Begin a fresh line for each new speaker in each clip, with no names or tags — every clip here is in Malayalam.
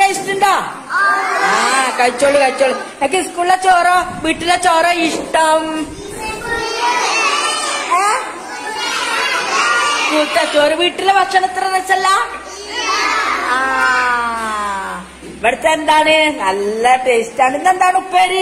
ടേസ്റ്റ് ഉണ്ടോ ആ കഴിച്ചോളൂ കഴിച്ചോളൂ എനിക്ക് സ്കൂളിലെ ചോറോ വീട്ടിലെ ചോറോ ഇഷ്ടം ഏ? വീട്ടിലെ ചോറ് വീട്ടിലെ ഭക്ഷണം എത്ര രസല്ല ആ ഇവിടുത്തെ എന്താണ് നല്ല ടേസ്റ്റ് ആണ് ഇന്നെന്താണ് ഉപ്പേരി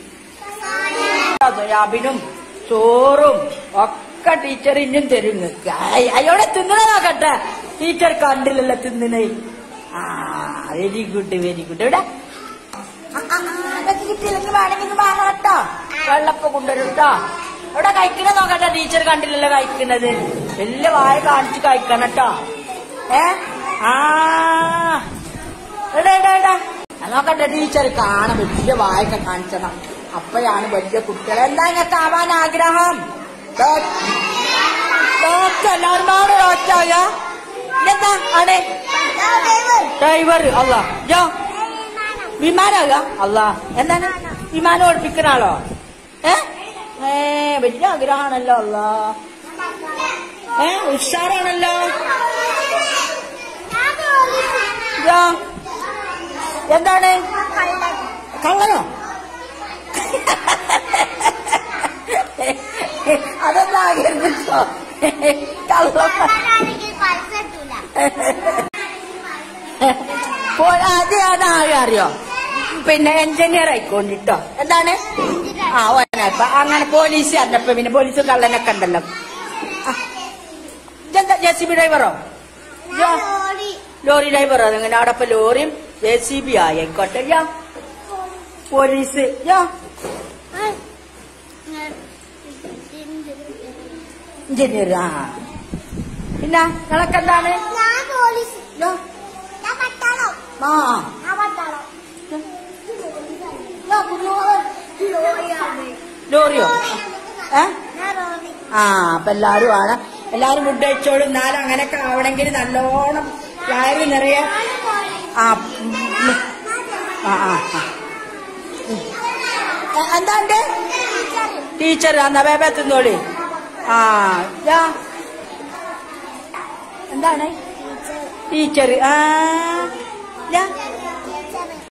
സോയാബീനും ചോറും ഒക്കെ ടീച്ചർ ഇന്നും തരും നിങ്ങക്ക് അയോടെ തിന്നണ നോക്കട്ടെ ടീച്ചർ കണ്ടില്ലല്ലോ തിന്നണേ ആ വെരി ഗുഡ് വെരി ഗുഡ് ഇവിടെ ആ, ആ, ആ, അതൊക്കെ കിട്ടിയില്ലെങ്കിൽ വേണമെങ്കിൽ വാങ്ങാം കേട്ടോ വെള്ളപ്പം കൊണ്ടുവരും കേട്ടോ ഇവിടെ കഴിക്കണ നോക്കട്ടെ ടീച്ചർ കണ്ടില്ലല്ലോ കഴിക്കുന്നത് വലിയ വായ കാണിച്ച് കഴിക്കണം കേട്ടോ ഏ ആ എടാ എടാ എടാ ഞാൻ നോക്കട്ടെ ടീച്ചർ കാണാൻ വലിയ വായൊക്കെ കാണിച്ചണം അപ്പോഴാണ് വലിയ കുട്ടികൾ എന്താ ഇങ്ങനെ ആവാൻ ആഗ്രഹം ഡോ- ഡോക്ടർ എല്ലാവരും പാടെ ഡോക്ടറായ എന്താ ആണ് ഡ്രൈവർ അല്ല ജോ വിമാനാക അല്ല എന്താണ് വിമാനം ഓടിപ്പിക്കുന്ന ആളോ ഏ ഏ വലിയ ആഗ്രഹമാണല്ലോ അല്ല ഏ ഉഷാറാണല്ലോ ജോ എന്താണ് കള്ളനോ അതൊന്നും ആഗ്രഹിച്ചോ കള്ളം അത് അതാകെ അറിയോ പിന്നെ എഞ്ചിനീയർ ആയിക്കൊണ്ടിട്ടോ എന്താണ് ആ ഓനപ്പ അങ്ങനെ പോലീസ് അറിഞ്ഞപ്പോ പിന്നെ പോലീസും കള്ളനൊക്കെ ഉണ്ടല്ലോ ആ. ഇതെന്താ ജെ സി ബി ഡ്രൈവറോ യ്യോ. ലോറി ഡ്രൈവറോ അങ്ങനെ അവിടെ ഇപ്പൊ ലോറിയും ജെ സി ബി ആയിക്കോട്ടെ യാ പോലീസ് യാ എഞ്ചിനീയർ ആ പിന്നെ നിങ്ങളൊക്കെ എന്താണ് യ്യോ. ആ ലോറിയോ ഏ ആ അപ്പൊ എല്ലാരും ആണ് എല്ലാരും ഫുഡ് കഴിച്ചോളും എന്നാലും അങ്ങനെയൊക്കെ ആവണമെങ്കിൽ നല്ലോണം വയറ് നിറയെ ആ ഉം, ഉം. ആ ആ ആ. ഉം. എ- എന്താണ്ട് ടീച്ചർ എന്നാ ബേബേ തിന്നോളി ആ യാ എന്താണ് ടീച്ചർ ആ യാ